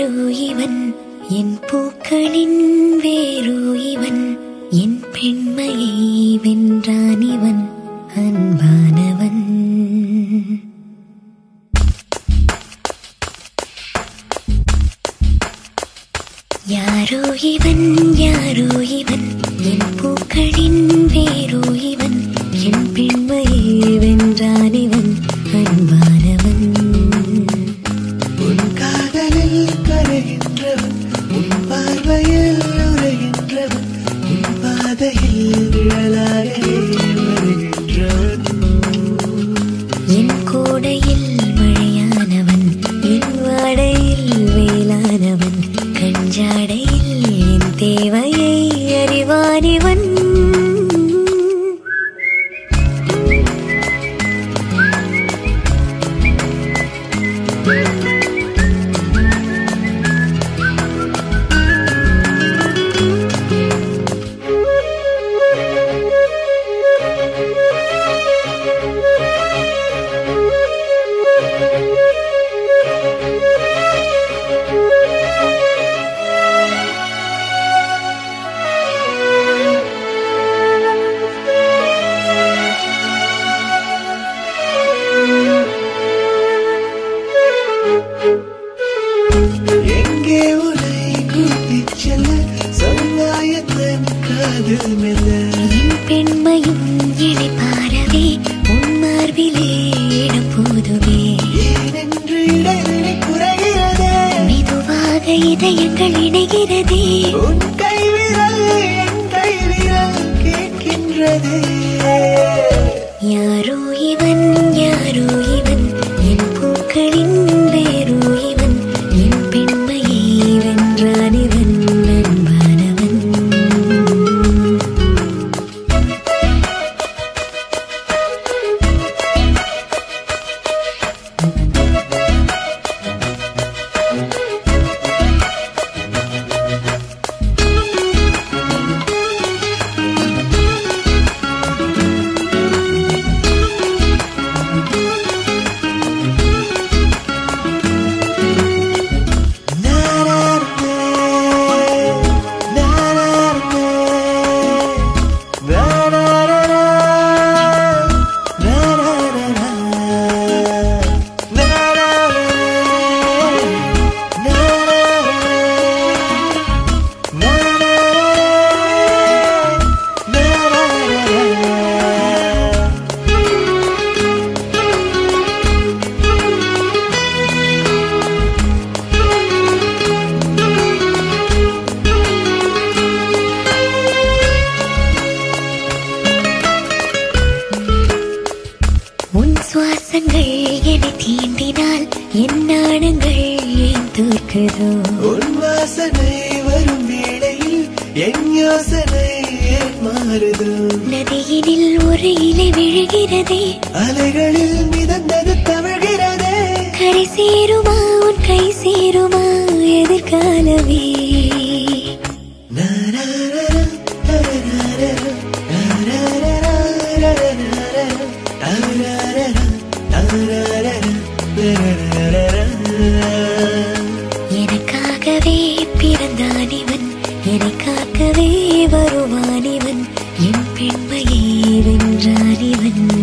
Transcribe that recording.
யாரோ இவன் என் பூக்களின் வேரோ இவன் என் பெண்மையை வென்றான் இவன் அன்பானவன் யாரோ இவன் யாரோ இவன் என் பூக்களின் வேரோ இவன் என் பெண்மையை வென்றான் இவன் அன்பானவன் உன் காதலில் கரைகின்றவன் உன் பார்வையில் உரைகின்றவன் உன் பாதையில் நிழலாகவே வருகின்றவன் என் கோடையில் மழையானவன் என் வாடையில் வேளானவன் கஞ்சாடையில் என் தேவையை அறிவானிவன் எங்கே உன்னை கூட்டிச் செல்ல சொல்லாயத்தன் காதல் மெல்ல என் பெண்மையும் இழைப்பாரவே உன் மார்பிலே இடம் போதுவே ஏனென்று இடைவெளி குறைகிறதே மெதுவாக இதயங்கள் இணைகிறதே உன் கைவிரல் என் கைவிரல் கேட்கின்றதே யாரோ இவன் யாரோ இவன் என் பூக்களின் வேரோ இவன் என் பெண்மையை வென்றான் இவன் அன்பானவன் உன் சுவாசங்கள் என்னை தீண்டினால் என் நாணங்கள் ஏன் தோற்குதோ உன் வாசனை வரும் வேளையில் என் யோசனை ஏன் மாறுதோ நதியினில் ஒரு இலை விழுகிறதே அலைகளில் மிதந்தது தவழ்கிறதே கரை சேருமா உன் கை சேருமா எதிர்காலமே எனக்காகவே பிறந்தான் இவன் என்னை காக்கவே வருவான் இவன் என் பெண்மையை வென்றான் இவன்